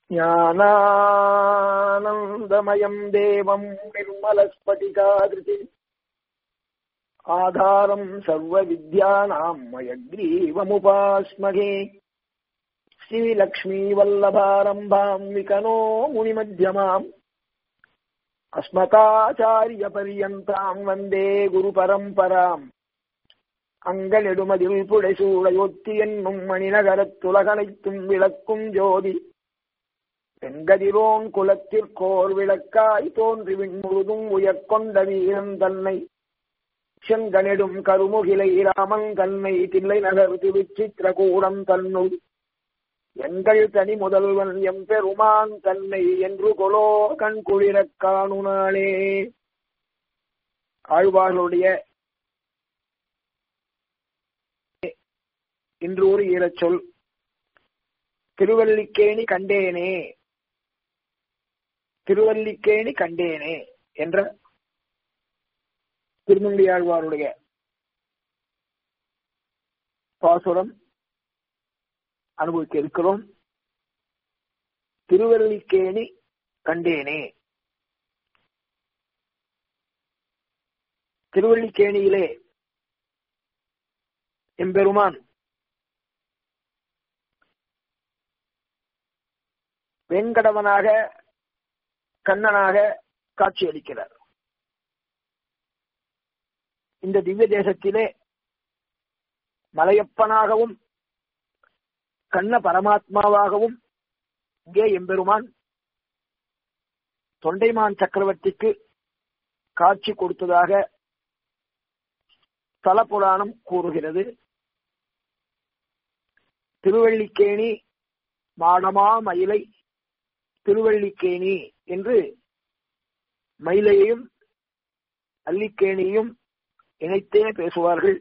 ज्ञानानन्दमयम् देवम् निर्मलस्फटिकाकृति आधारम् सर्वविद्यानाम् मयग्रीवमुपास्महे श्रीलक्ष्मीवल्लभारम्भाम् विकनो मुनिमध्यमाम् अस्मताचार्यपर्यन्ताम् वन्दे गुरुपरम्पराम् அங்கனெடுமதில் புடைசூடையொத்தி என்னும் மணிநகரத்துலகனைத்தும் விளக்கும் ஜோதி வெங்கதிரோன் குலத்திற்கோர் விளக்காய் தோன்றி விண்முழுதும் உயர்கொண்ட வீரன் தன்னை செங்கனெடும் கருமுகிலை ராமங்கன்னை தில்லை நகர் திருச்சித்திரகூடம் தன்னுள் எங்கள் தனி முதல்வன் எம்பெருமான் தன்னை என்று கொலோ கண் குளிரக் காணுனாளே ஆழ்வார்களுடைய இன்று ஒரு ஈரச்சொல் திருவல்லிக்கேணி கண்டேனே திருவல்லிக்கேணி கண்டேனே என்ற திருமங்கியாழ்வாருடைய பாசுரம் அனுபவிக்க இருக்கிறோம் திருவல்லிக்கேணி கண்டேனே திருவல்லிக்கேணியிலே எம்பெருமான் வெங்கடவனாக கண்ணனாக காட்சியளிக்கிறார் இந்த திவ்ய தேசத்திலே மலையப்பனாகவும் கண்ண பரமாத்மாவாகவும் இங்கே எம்பெருமான் தொண்டைமான் சக்கரவர்த்திக்கு காட்சி கொடுத்ததாக தல புராணம் கூறுகிறது திருவள்ளிக்கேணி மாடமா மயிலை திருவள்ளிக்கேணி என்று மயிலையையும் அல்லிக்கேணியும் இணைத்தே பேசுவார்கள்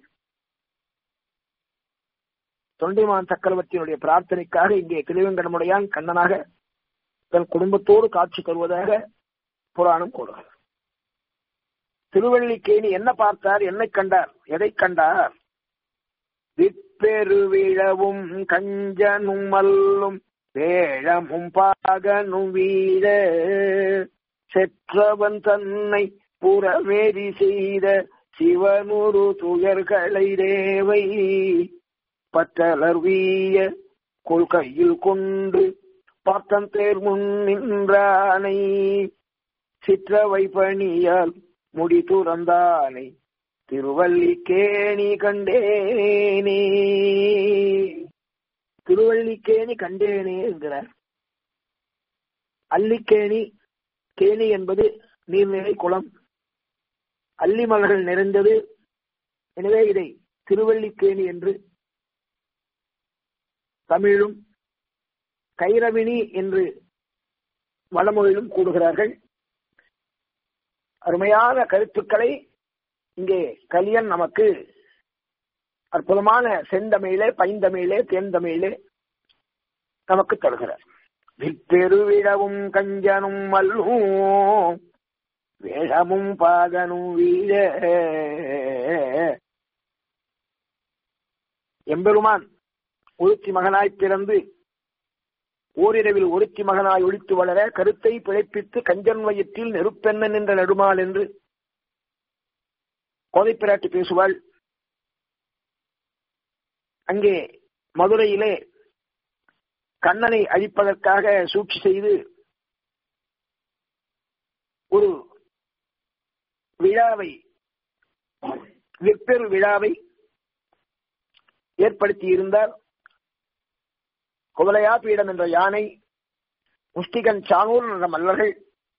தொண்டைமான் சக்கரவர்த்தியினுடைய பிரார்த்தனைக்காக இங்கே திருவேங்கடமுடையான் கண்ணனாக தன் குடும்பத்தோடு காட்சி தருவதாக புராணம் கூறுகிறார் திருவள்ளிக்கேணி என்ன பார்த்தார் என்னை கண்டார் எதை கண்டார் விப்பெருவிழவும் கஞ்சனும் மல்லும் வேழமும் பாகனும் வீழ செற்றவன் தன்னை புறமேறி செய்த சிவனுரு துயர்களை தேவை பற்றலர் வீய கொள்கையில் கொண்டு பார்த்தன் தேர் முன் நின்றானை சிற்றவை பணியால் முடி துறந்தானை திருவல்லிக்கேணி கண்டேனே திருவள்ளிக்கேணி கண்டேனே என்கிறார் அல்லிக்கேணி கேணி என்பது நீர்நிலை குளம் அல்லிமலர்கள் நிறைந்தது எனவே இதை திருவள்ளிக்கேணி என்று தமிழும் கைரவினி என்று வடமொழியிலும் கூடுகிறார்கள் அருமையான கருத்துக்களை இங்கே கலியன் நமக்கு அற்புதமான செந்தமிழே பைந்தமிழே தேந்தமிழே நமக்கு தருகிறார் விற்பெருவிழவும் கஞ்சனும் மல்லும் வேஷமும் பாகனும் வீழ எம்பெருமான் ஒருத்தி மகனாய் பிறந்து ஓரிரவில் ஒருத்தி மகனாய் ஒழித்து வளர கருத்தை பிழைப்பித்து கஞ்சன் வயத்தில் நெருப்பெண்ணன் என்ற நெடுமாள் என்று கோதை பிராட்டி பேசுவாள் அங்கே மதுரையிலே கண்ணனை அழிப்பதற்காக சூழ்ச்சி செய்து ஒரு விழாவை வெப்பெரு விழாவை ஏற்படுத்தி இருந்தார் குவலையா பீடம் என்ற யானை முஷ்டிகன் சானூர் என்ற மல்லர்கள்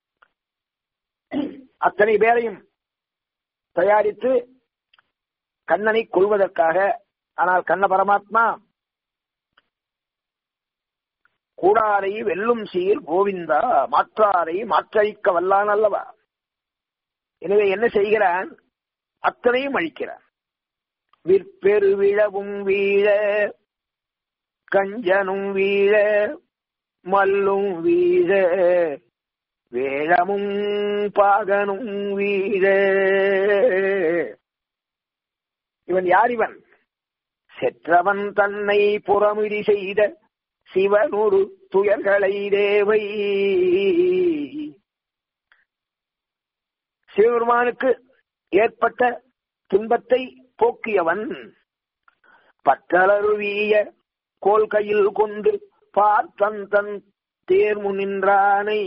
அத்தனை பேரையும் தயாரித்து கண்ணனை கொள்வதற்காக ஆனால் கண்ண பரமாத்மா கூடாரை வெல்லும் சீர் கோவிந்தா மாற்றாரை மாற்றழிக்க வல்லான் அல்லவா எனவே என்ன செய்கிறான் அத்தனையும் அழிக்கிறான் விற்பெரு விழவும் வீழ கஞ்சனும் வீழ மல்லும் வீழ வேழமும் பாகனும் வீழ இவன் யார் இவன் செற்றவன் தன்னை புறமிடி செய்த சிவனொரு துயர்களை தேவை சிவபெருமானுக்கு ஏற்பட்ட துன்பத்தை போக்கியவன் பற்றலருவிய கோல் கையில் கொண்டு பார்த்தன் தன் தேர்மு நின்றானை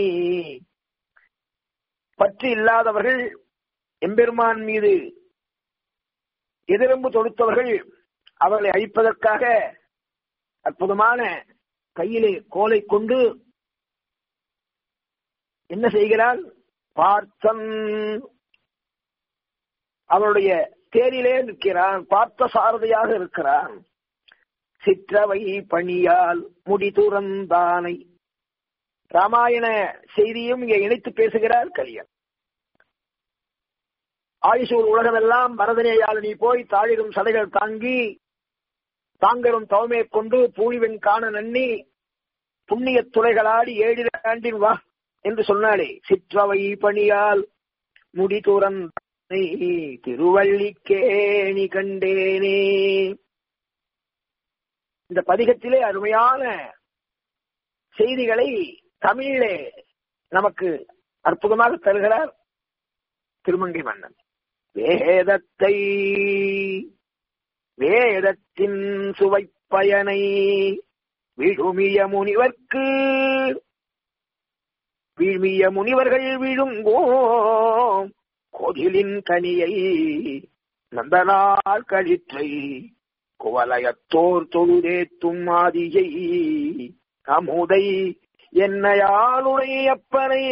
பற்று இல்லாதவர்கள் எம்பெருமான் மீது எதிரம்பு தொடுத்தவர்கள் அவர்களை அழிப்பதற்காக அற்புதமான கையிலே கோலை கொண்டு என்ன செய்கிறான் பார்த்தன் அவருடைய தேரிலே நிற்கிறான் பார்த்த சாரதியாக இருக்கிறான் சிற்றவை பணியால் முடி துறந்தானை ராமாயண செய்தியும் இங்கே இணைத்து பேசுகிறார் கலியன் ஆயுசூர் உலகமெல்லாம் பரதனேயால் நீ போய் தாழிடும் சதைகள் தாங்கி தாங்கரும் தவமே கொண்டு பூழிவன் காண நன்னி புண்ணிய துறைகளாடி ஏழில ஆண்டின் வா என்று சொன்னாலே சிற்றவை பணியால் முடி துறந்தானை திருவள்ளிக்கேணி கண்டேனே இந்த பதிகத்திலே அருமையான செய்திகளை தமிழிலே நமக்கு அற்புதமாக தருகிறார் திருமங்கை மன்னன் வேதத்தை வேதத்தின் சுவைப்பயனை விழுமிய முனிவர்க்கு வீழ்மிய முனிவர்கள் விழுங்கோ கோதிலின் கனியை நந்தனார் கழிற்றை குவலயத்தோர் தொழுதேத்தும் ஆதியை அமுதை என்னையாளுடையப்பனை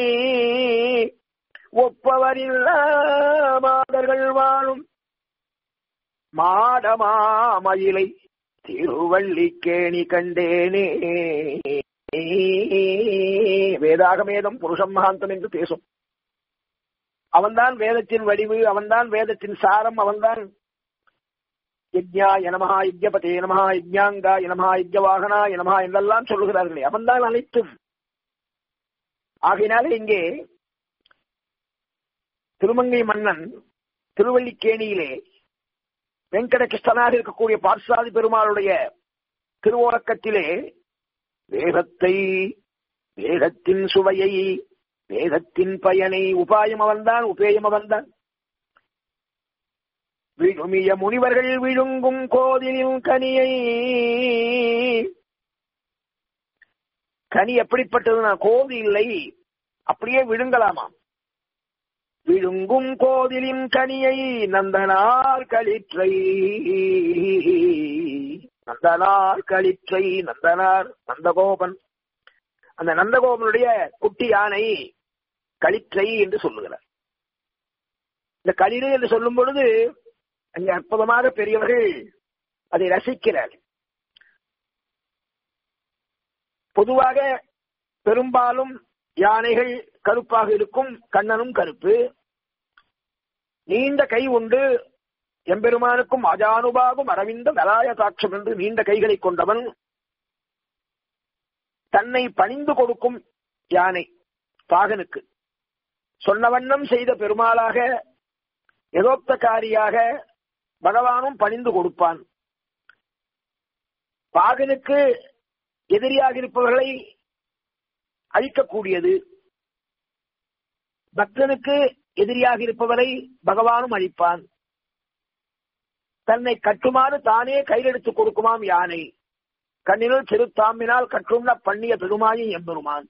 ஒப்பவரில்ல மாதர்கள் வாழும் மாடமாமயிலை திருவள்ளிக்கேணி கண்டேனே வேதாகமேதம் புருஷம் மகாந்தம் என்று பேசும் அவன்தான் வேதத்தின் வடிவு அவன்தான் வேதத்தின் சாரம் அவன்தான் யஜ்யா எனமஹா யஜ்யபதே நமஹா யஜ்யாங்கா எனமஹா யஜ்யவாகனா எனமஹா என்றெல்லாம் சொல்லுகிறார்களே அவன்தான் அனைத்தும் ஆகையினாலே இங்கே திருமங்கை மன்னன் திருவள்ளிக்கேணியிலே வெங்கட கிருஷ்ணனாக இருக்கக்கூடிய பார்சாதி பெருமாளுடைய திருவோரக்கத்திலே வேதத்தை வேதத்தின் சுவையை வேதத்தின் பயனை உபாயம் அவன்தான் உபேயம் அவன்தான் விழுமிய முனிவர்கள் விழுங்கும் கோதிலின் கனியை கனி எப்படிப்பட்டதுன்னா கோதி இல்லை அப்படியே விழுங்கலாமாம் விழுங்கும் கோதிலின் கனியை நந்தனார் களிற்றை நந்தனார் களிற்றை நந்தனார் நந்தகோபன் அந்த நந்தகோபனுடைய குட்டி யானை களிற்றை என்று சொல்லுகிறார் இந்த களிறு என்று சொல்லும் பொழுது அங்கே அற்புதமாக பெரியவர்கள் அதை ரசிக்கிறார் பொதுவாக பெரும்பாலும் யானைகள் கருப்பாக இருக்கும் கண்ணனும் கருப்பு நீண்ட கை உண்டு எம்பெருமானுக்கும் அஜானுபாகும் அரவிந்த நலாயதாட்சம் என்று நீண்ட கைகளை கொண்டவன் தன்னை பணிந்து கொடுக்கும் யானை பாகனுக்கு சொன்ன வண்ணம் செய்த பெருமாளாக எதோப்தகாரியாக பகவானும் பணிந்து கொடுப்பான் பாகனுக்கு எதிரியாக இருப்பவர்களை அழிக்கக்கூடியது பக்தனுக்கு எதிரியாக இருப்பவரை பகவானும் அழிப்பான் தன்னை கட்டுமாறு தானே கையிலெடுத்துக் கொடுக்குமாம் யானை கண்ணினுள் திருத்தாம்பினால் கற்றுள்ள பண்ணிய பெருமாயின் எம்பெருமான்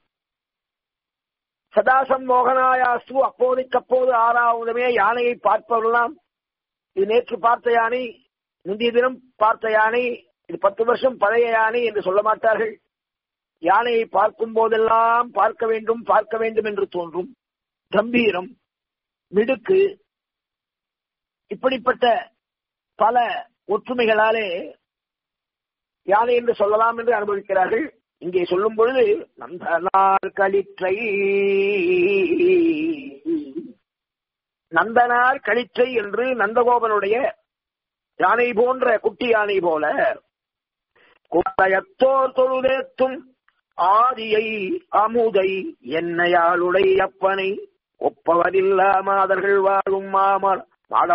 சதாசம் மோகனாயாஸ்து அப்போதைக்கப்போது ஆறாவதுமே யானையை பார்ப்பவர்களாம் இது நேற்று பார்த்த யானை முந்தைய தினம் பார்த்த யானை இது பத்து வருஷம் பழைய யானை என்று சொல்ல மாட்டார்கள் யானையை பார்க்கும் போதெல்லாம் பார்க்க வேண்டும் பார்க்க வேண்டும் என்று தோன்றும் கம்பீரம் மிடுக்கு இப்படிப்பட்ட பல ஒற்றுமைகளாலே யானை என்று சொல்லலாம் என்று அனுபவிக்கிறார்கள் இங்கே சொல்லும் பொழுது நந்தனார் களிற்றை நந்தனார் களிற்றை என்று நந்தகோபனுடைய யானை போன்ற குட்டி யானை போல குட்டயத்தோர் தொழுதேத்தும் ஆதியை அமுதை என்னையாளுடை அப்பனை ஒப்பவரில்லா மாதர்கள் வாழும் மாமர்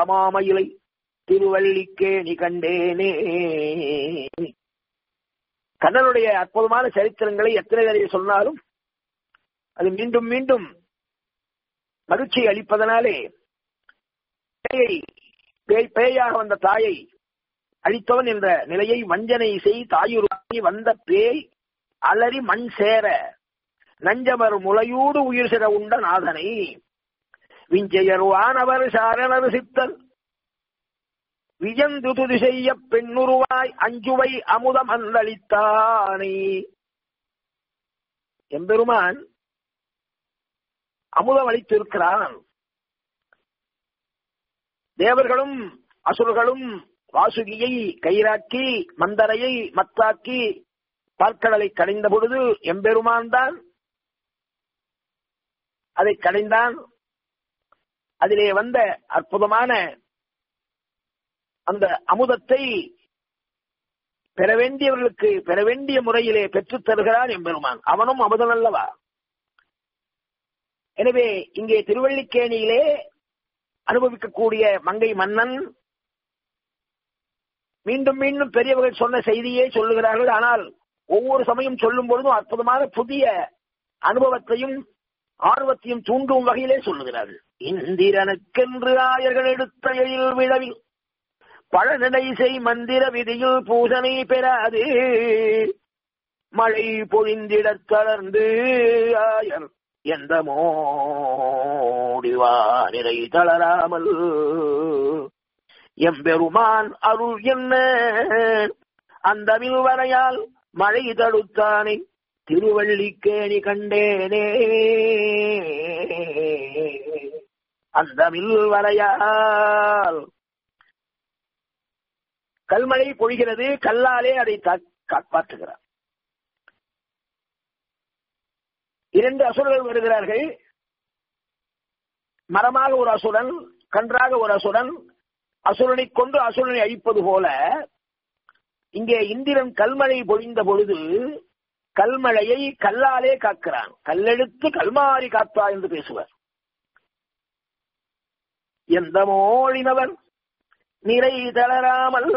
மாடமாமயிலை திருவள்ளிக்கேணி கண்டேனே கண்ணனுடைய அற்புதமான சரித்திரங்களை எத்தனை தடவை சொன்னாலும் அது மீண்டும் மீண்டும் மகிழ்ச்சியை அளிப்பதனாலே பேயை பேய் பேயாக வந்த தாயை அழித்தவன் என்ற நிலையை வஞ்சனை செய் தாயுருவாகி வந்த பேய் அலறி மண் சேர நஞ்சமர் முளையூடு உயிர் சிற உண்ட நாதனை விஞ்சையருவானவர் சாரணர் சித்தல் வியந்து துதி செய்ய பெண்ணுருவாய் அஞ்சுவை அமுதம் அந்தளித்தானே எம்பெருமான் அமுதம் அளித்திருக்கிறான் தேவர்களும் அசுரர்களும் வாசுகியை கயிறாக்கி மந்தரையை மத்தாக்கி பால்கடலை கடைந்த பொழுது எம்பெருமான் தான் அதை கடைந்தான் அதிலே வந்த அற்புதமான அந்த அமுதத்தை பெற வேண்டியவர்களுக்கு பெற வேண்டிய முறையிலே பெற்றுத் தருகிறான் எம்பெருமான் அவனும் அமுதன் அல்லவா எனவே இங்கே திருவள்ளிக்கேணியிலே அனுபவிக்கக்கூடிய மங்கை மன்னன் மீண்டும் மீண்டும் பெரியவர்கள் சொன்ன செய்தியே சொல்லுகிறார்கள் ஆனால் ஒவ்வொரு சமயம் சொல்லும் பொழுதும் அற்புதமான புதிய அனுபவத்தையும் ஆர்வத்தையும் தூண்டும் வகையிலே சொல்லுகிறார்கள் இந்திரனுக்கென்று ஆயர்கள் எடுத்த எழில் விழவில் பழநிலை செய் மந்திர விதியில் பூசனை பெறாது மழை பொழிந்திடத் தளர்ந்து ஆயர் எந்த மோடிவானிலை தளராமல் எம்பெருமான் அருள் என்ன அந்த வரையால் மழை தடுத்தானை திருவள்ளிக்கேணி கண்டேனே அந்த வரையால் கல்மழை பொழிகிறது கல்லாலே அதை காப்பாற்றுகிறார் இரண்டு அசுரர்கள் வருகிறார்கள் மரமாக ஒரு அசுரன் கன்றாக ஒரு அசுரன் அசுரனை கொண்டு அசுரனை அழிப்பது போல இங்கே இந்திரன் கல்மழை பொழிந்த பொழுது கல்மழையை கல்லாலே காக்கிறான் கல்லெடுத்து கல்மாரி காத்தா என்று பேசுவார் எந்த மோழினவர் நிறை தளராமல்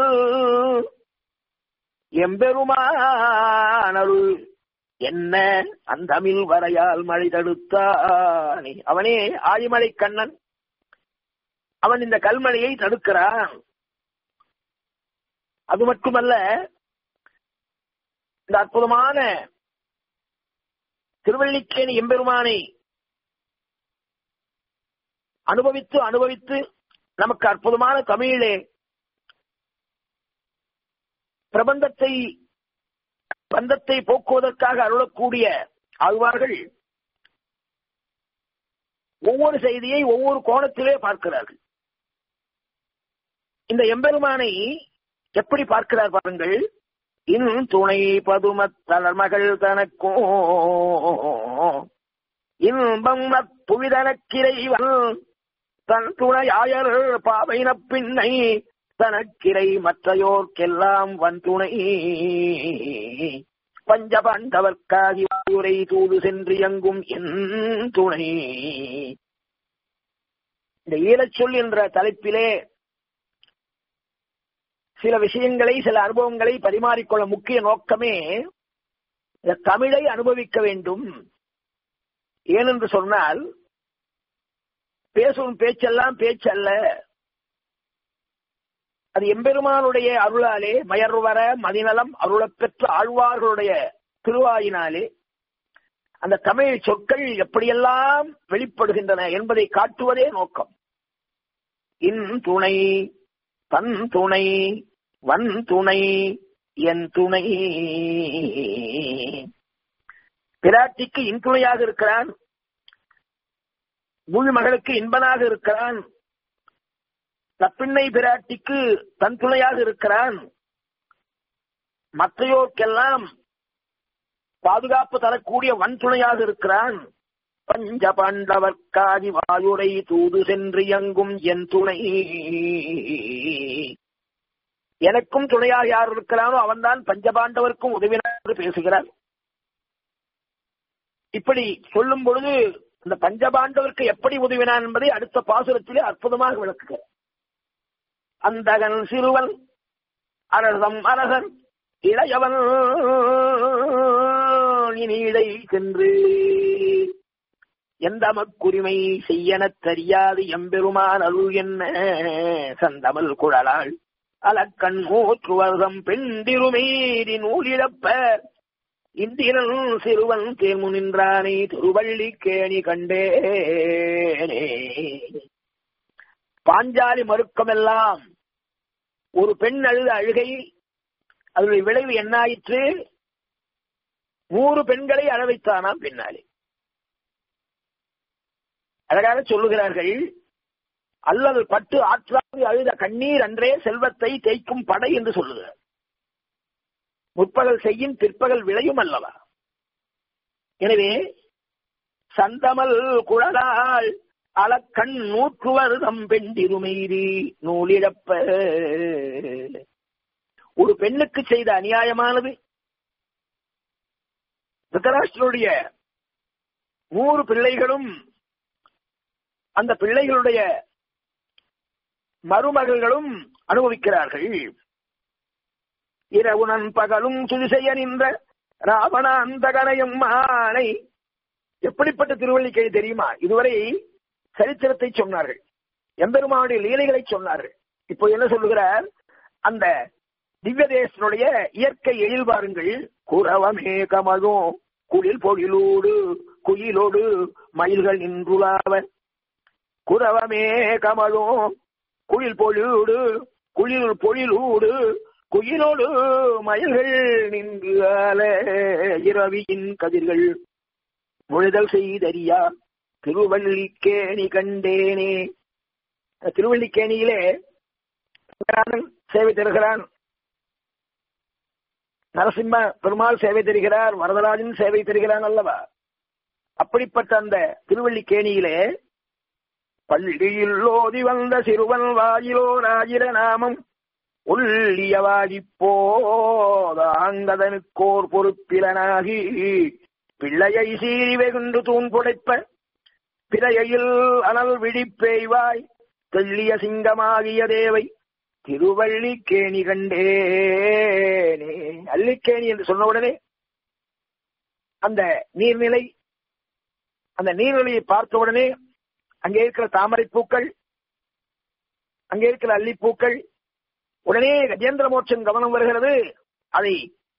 எம்பெருமானருள் என்ன அந்த அமில் வரையால் மழை தடுத்தானே அவனே ஆழிமலை கண்ணன் அவன் இந்த கல்மழையை தடுக்கிறான் அது மட்டுமல்ல இந்த அற்புதமான திருவள்ளிக்கேணி எம்பெருமானை அனுபவித்து அனுபவித்து நமக்கு அற்புதமான தமிழிலே பிரபந்தத்தை பந்தத்தை போக்குவதற்காக அருளக்கூடிய ஆழ்வார்கள் ஒவ்வொரு செய்தியை ஒவ்வொரு கோணத்திலே பார்க்கிறார்கள் இந்த எம்பெருமானை எப்படி பார்க்கிறார் பாருங்கள் இன் துணை பதுமத் தளர்மகள் தனக்கும் இன்பம் புவிதனக்கிரைவன் தன் துணையாயர் பாவைன பின்னை தனக்கிரை மற்றையோர்க்கெல்லாம் வன் துணை பஞ்சபாண்டவர்க்காகி வாயுரை தூது சென்று எங்கும் என் துணை இந்த ஈழச்சொல் என்ற தலைப்பிலே சில விஷயங்களை சில அனுபவங்களை பரிமாறிக்கொள்ள முக்கிய நோக்கமே இந்த தமிழை அனுபவிக்க வேண்டும் ஏனென்று சொன்னால் பேசும் பேச்செல்லாம் பேச்சல்ல அது எம்பெருமானுடைய அருளாலே மயர்வர மதிநலம் அருளப் பெற்ற ஆழ்வார்களுடைய திருவாயினாலே அந்த தமிழ் சொற்கள் எப்படியெல்லாம் வெளிப்படுகின்றன என்பதை காட்டுவதே நோக்கம் இன் துணை தன் துணை வன் துணை என் துணை பிராட்டிக்கு இன்துணையாக இருக்கிறான் மூழி மகளுக்கு இன்பனாக இருக்கிறான் தப்பிண்ணை பிராட்டிக்கு தன் துணையாக இருக்கிறான் மற்றையோர்க்கெல்லாம் பாதுகாப்பு தரக்கூடிய வன் துணையாக இருக்கிறான் பஞ்ச பாண்டவர்க்காதி வாயுரை தூது சென்று எங்கும் என் துணை எனக்கும் துணையாக யார் இருக்கிறானோ அவன்தான் பஞ்சபாண்டவருக்கும் உதவினார் என்று பேசுகிறார் இப்படி சொல்லும் பொழுது இந்த பஞ்சபாண்டவருக்கு எப்படி உதவினான் என்பதை அடுத்த பாசுரத்திலே அற்புதமாக விளக்குகிறார் அந்தகன் சிறுவன் அரசம் அரசன் இளையவன் நீடை சென்று எந்த மக்குரிமை செய்யனத் தெரியாது எம்பெருமான் அருள் என்ன சந்தமல் குழலாள் அலக்கண் மூற்றுவர்தம் பெண்டிருமேறி நூலிழப்ப இந்திரன் சிறுவன் தேர்மு நின்றானே திருவள்ளி கேணி கண்டேனே பாஞ்சாலி மறுக்கமெல்லாம் ஒரு பெண் அழுத அழுகை அதனுடைய விளைவு என்னாயிற்று நூறு பெண்களை அழ வைத்தானாம் பின்னாலே அழகாக சொல்லுகிறார்கள் அல்லது பட்டு ஆற்றாது அழுத கண்ணீர் அன்றே செல்வத்தை தேய்க்கும் படை என்று சொல்லுகிறார் முற்பகல் செய்யும் பிற்பகல் விளையும் அல்லவா எனவே சந்தமல் குழலால் அளக்கண் நூற்றுவர் தம் பெண்டிருமைரி நூலிழப்ப ஒரு பெண்ணுக்கு செய்த அநியாயமானது திருத்தராஷ்டிரனுடைய நூறு பிள்ளைகளும் அந்த பிள்ளைகளுடைய மருமகள்களும் அனுபவிக்கிறார்கள் இரவுணன் பகலும் சுதிசெய்ய நின்ற ராவண அந்த கணையும் மானை எப்படிப்பட்ட திருவள்ளிக்கை தெரியுமா இதுவரை சரித்திரத்தை சொன்னார்கள் எம்பெருமானுடைய லீலைகளை சொன்னார்கள் இப்போ என்ன சொல்லுகிறார் அந்த திவ்ய தேசனுடைய இயற்கை எழில் பாருங்கள் குறவமே கமழும் குளில் பொழிலோடு குயிலோடு மயில்கள் நின்றுலாவ குறவமே கமழும் குளில் பொழிலோடு குளில் பொழிலூடு குயிலோடு மயில்கள் நின்று ஆல இரவியின் கதிர்கள் முழுதல் செய்தறியா திருவள்ளிக்கேணி கண்டேனே திருவள்ளிக்கேணியிலே சேவை தருகிறான் நரசிம்ம பெருமாள் சேவை தருகிறார் வரதராஜன் சேவை தருகிறான் அல்லவா அப்படிப்பட்ட அந்த திருவள்ளிக்கேணியிலே பள்ளியில் ஓதி வந்த சிறுவன் வாயிலோ ராஜிர நாமம் உள்ளியவாகி போதாங்கதனுக்கோர் பொறுப்பிலனாகி பிள்ளையை சீறி வெகுண்டு தூண் புடைப்ப பிறையில் அனல் விழிப்பேய்வாய் தெள்ளிய சிங்கமாகிய தேவை திருவள்ளிக்கேணி கண்டேனே அள்ளிக்கேணி என்று சொன்ன உடனே அந்த நீர்நிலை அந்த நீர்நிலையை பார்த்த உடனே அங்கே இருக்கிற தாமரை பூக்கள் அங்கே இருக்கிற அல்லிப்பூக்கள் உடனே கஜேந்திர மோட்சம் கவனம் வருகிறது அதை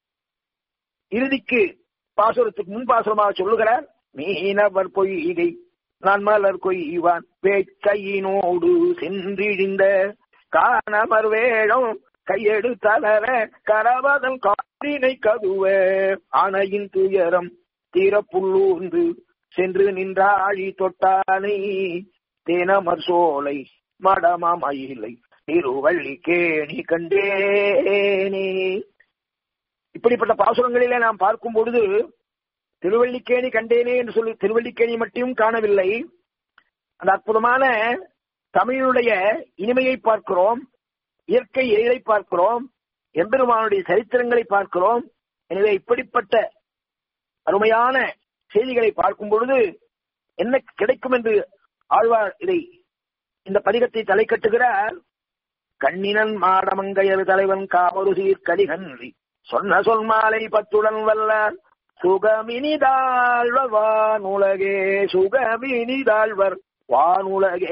இறுதிக்கு பாசுரத்துக்கு முன் பாசுரமாக சொல்லுகிறார் மீனவர் பொய்கை நான் மலர் கொய்வான் வேட்கையினோடு சென்றிழிந்த காணமர் வேடம் கையெடு தளர கரவதன் காற்றினை கதுவ ஆனையின் துயரம் தீரப்புள்ளூர்ந்து சென்று நின்றாழி தொட்டானை தேனமர் சோலை மடமயிலை திருவள்ளி கேணி கண்டேனே இப்படிப்பட்ட பாசுரங்களிலே நாம் பார்க்கும் பொழுது திருவள்ளிக்கேணி கண்டேனே என்று சொல்லி திருவள்ளிக்கேணி மட்டும் காணவில்லை அந்த அற்புதமான தமிழுடைய இனிமையை பார்க்கிறோம் இயற்கை எழிலை பார்க்கிறோம் எம்பெருமானுடைய சரித்திரங்களை பார்க்கிறோம் எனவே இப்படிப்பட்ட அருமையான செய்திகளை பார்க்கும் பொழுது என்ன கிடைக்கும் என்று ஆழ்வார் இதை இந்த பதிகத்தை தலை கட்டுகிறார் கண்ணினன் மாடமங்கையர் தலைவன் காமரு சீர்கலிகன்றி சொன்ன சொல் மாலை பத்துடன் வல்லார் சுகமினிதாழ்வர் வானுலகே சுகமினிதாழ்வர் வானுலகே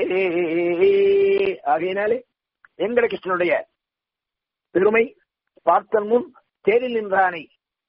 ஆகையினாலே எங்கட கிருஷ்ணனுடைய பெருமை பார்த்தன் முன் தேரில் நின்றானை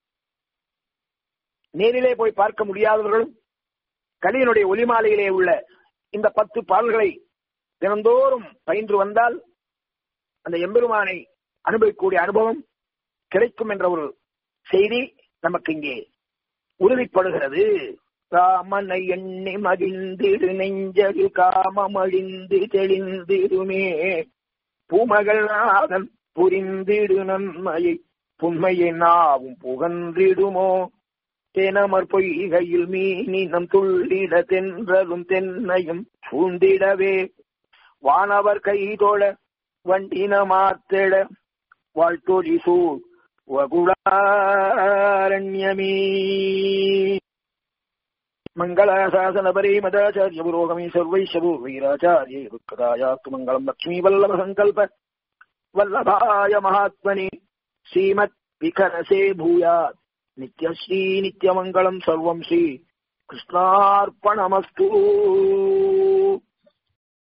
நேரிலே போய் பார்க்க முடியாதவர்களும் கலியனுடைய ஒலிமாலையிலே உள்ள இந்த பத்து பாடல்களை தினந்தோறும் பயின்று வந்தால் அந்த எம்பெருமானை அனுபவிக்கக்கூடிய அனுபவம் கிடைக்கும் என்ற ஒரு செய்தி நமக்கு இங்கே உறுதிப்படுகிறது ராமனை எண்ணி மகிழ்ந்திடு நெஞ்சது காமமழிந்து தெளிந்திடுமே பூமகள் நாதன் புரிந்திடு நன்மையை புண்மையை நாவும் புகன்றிடுமோ தெனமர் பொய்கையில் மீனினம் துள்ளிட தென்றலும் தென்னையும் சூழ்ந்திடவே வானவர் கைதோழ வண்டின மாத்திட வாழ்த்தொழி சூழ் வகுளாரண்யமே மங்களாசாசனபரே மதாச்சாரிய புரோகமே சர்வைஷபு வீராச்சாரிய துக்கதாயாத்து மங்களம் லக்ஷ்மி வல்லப சங்கல்ப வல்லபாய மகாத்மனே ஸ்ரீமத் விகனசே பூயாத் நித்யஸ்ரீ நித்யமங்கலம் சர்வம் ஸ்ரீ கிருஷ்ணார்ப்பணமஸ்து